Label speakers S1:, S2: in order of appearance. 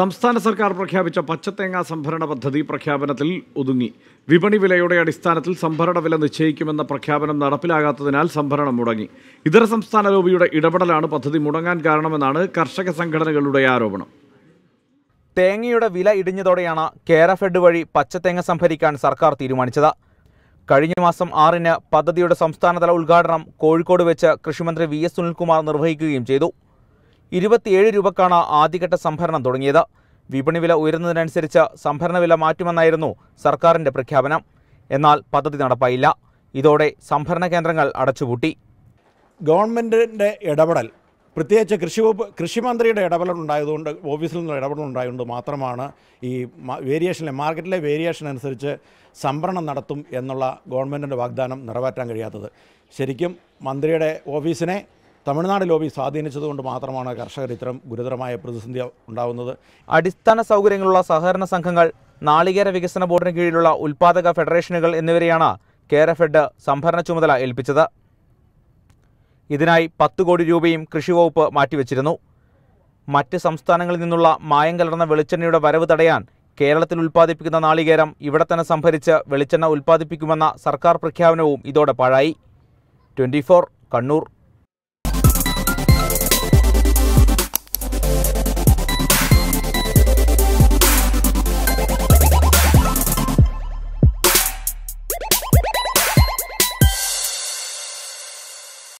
S1: സംസ്ഥാന സർക്കാർ പ്രഖ്യാപിച്ച പച്ചത്തേങ്ങ സംഭരണ പദ്ധതി പ്രഖ്യാപനത്തിൽ ഒതുങ്ങി വിപണി വിലയുടെ അടിസ്ഥാനത്തിൽ സംഭരണ വില നിശ്ചയിക്കുമെന്ന പ്രഖ്യാപനം നടപ്പിലാകാത്തതിനാൽ സംഭരണം മുടങ്ങി ഇതര സംസ്ഥാന ലോബിയുടെ ഇടപെടലാണ് പദ്ധതി മുടങ്ങാൻ കാരണമെന്നാണ് കർഷക സംഘടനകളുടെ ആരോപണം
S2: തേങ്ങയുടെ വില ഇടിഞ്ഞതോടെയാണ് കേരഫെഡ് വഴി പച്ചത്തേങ്ങ സംഭരിക്കാൻ സർക്കാർ തീരുമാനിച്ചത് കഴിഞ്ഞ മാസം ആറിന് പദ്ധതിയുടെ സംസ്ഥാനതല ഉദ്ഘാടനം കോഴിക്കോട് വെച്ച് കൃഷിമന്ത്രി വി എസ് സുനിൽകുമാർ നിർവഹിക്കുകയും ചെയ്തു ഇരുപത്തിയേഴ് രൂപക്കാണ് ആദ്യഘട്ട സംഭരണം തുടങ്ങിയത് വിപണി വില ഉയരുന്നതിനനുസരിച്ച് സംഭരണ വില മാറ്റുമെന്നായിരുന്നു സർക്കാരിന്റെ പ്രഖ്യാപനം എന്നാൽ പദ്ധതി നടപ്പായില്ല ഇതോടെ സംഭരണ കേന്ദ്രങ്ങൾ അടച്ചുപൂട്ടി
S3: ഗവൺമെൻറ്റിൻ്റെ ഇടപെടൽ പ്രത്യേകിച്ച് കൃഷി വകുപ്പ് കൃഷിമന്ത്രിയുടെ ഇടപെടൽ ഉണ്ടായതുകൊണ്ട് ഓഫീസിൽ നിന്ന് ഇടപെടൽ ഉണ്ടായതുകൊണ്ട് മാത്രമാണ് ഈ വേരിയേഷനിലെ മാർക്കറ്റിലെ വേരിയേഷൻ അനുസരിച്ച് സംഭരണം നടത്തും എന്നുള്ള ഗവൺമെൻറ്റിൻ്റെ വാഗ്ദാനം നിറവേറ്റാൻ കഴിയാത്തത് ശരിക്കും മന്ത്രിയുടെ ഓഫീസിനെ തമിഴ്നാട് ലോബി സ്വാധീനിച്ചതുകൊണ്ട് മാത്രമാണ് കർഷകർ ഇത്തരം ഗുരുതരമായ പ്രതിസന്ധി ഉണ്ടാകുന്നത്
S2: അടിസ്ഥാന സൗകര്യങ്ങളുള്ള സഹകരണ സംഘങ്ങൾ നാളികേര വികസന ബോർഡിന് കീഴിലുള്ള ഉൽപാദക ഫെഡറേഷനുകൾ എന്നിവരെയാണ് കേരഫെഡ് സംഭരണ ചുമതല ഏൽപ്പിച്ചത് ഇതിനായി പത്ത് കോടി രൂപയും കൃഷിവകുപ്പ് മാറ്റിവെച്ചിരുന്നു മറ്റ് സംസ്ഥാനങ്ങളിൽ നിന്നുള്ള മായം കലർന്ന വെളിച്ചെണ്ണയുടെ വരവ് തടയാൻ കേരളത്തിൽ ഉൽപ്പാദിപ്പിക്കുന്ന നാളികേരം ഇവിടെ തന്നെ സംഭരിച്ച് വെളിച്ചെണ്ണ ഉൽപ്പാദിപ്പിക്കുമെന്ന സർക്കാർ പ്രഖ്യാപനവും ഇതോടെ പാഴായി ട്വൻറ്റി കണ്ണൂർ